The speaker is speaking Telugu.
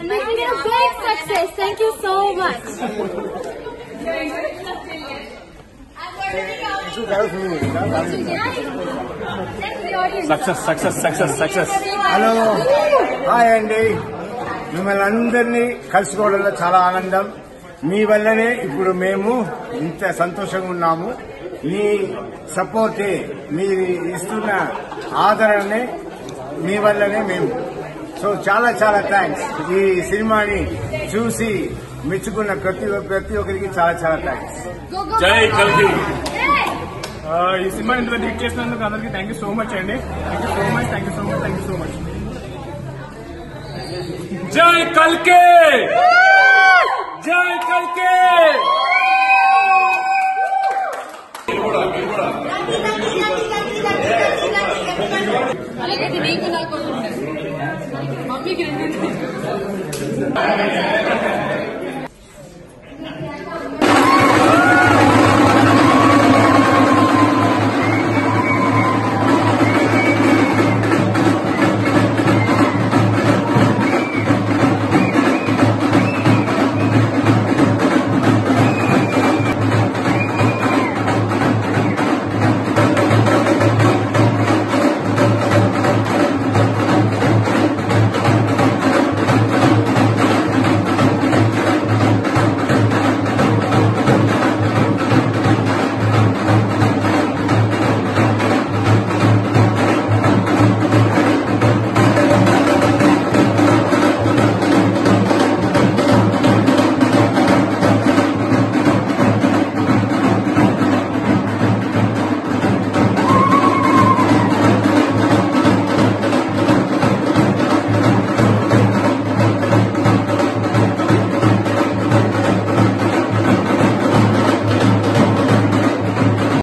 making it a big success. Thank you so much. Success success success success hello hi అండి మిమ్మల్ని అందరినీ కలుసుకోవడంలో చాలా ఆనందం మీ వల్లనే ఇప్పుడు మేము ఇంత సంతోషంగా ఉన్నాము మీ సపోర్టే మీరు ఇస్తున్న ఆదరణనే మీ వల్లనే మేము సో చాలా చాలా థ్యాంక్స్ ఈ సినిమాని చూసి మెచ్చుకున్న ప్రతి ప్రతి ఒక్కరికి చాలా చాలా థ్యాంక్స్ Go, go, జై go. కల్కి ఆ, ఈ సినిమా ఇంత హిట్ చేసినందుకు అందరికీ థ్యాంక్ యూ సో మచ్ అండి thank you so much thank you so much thank you so much జై కల్కే జై కల్కే అలాగే నీకు నాకు మమ్మీకి రెండు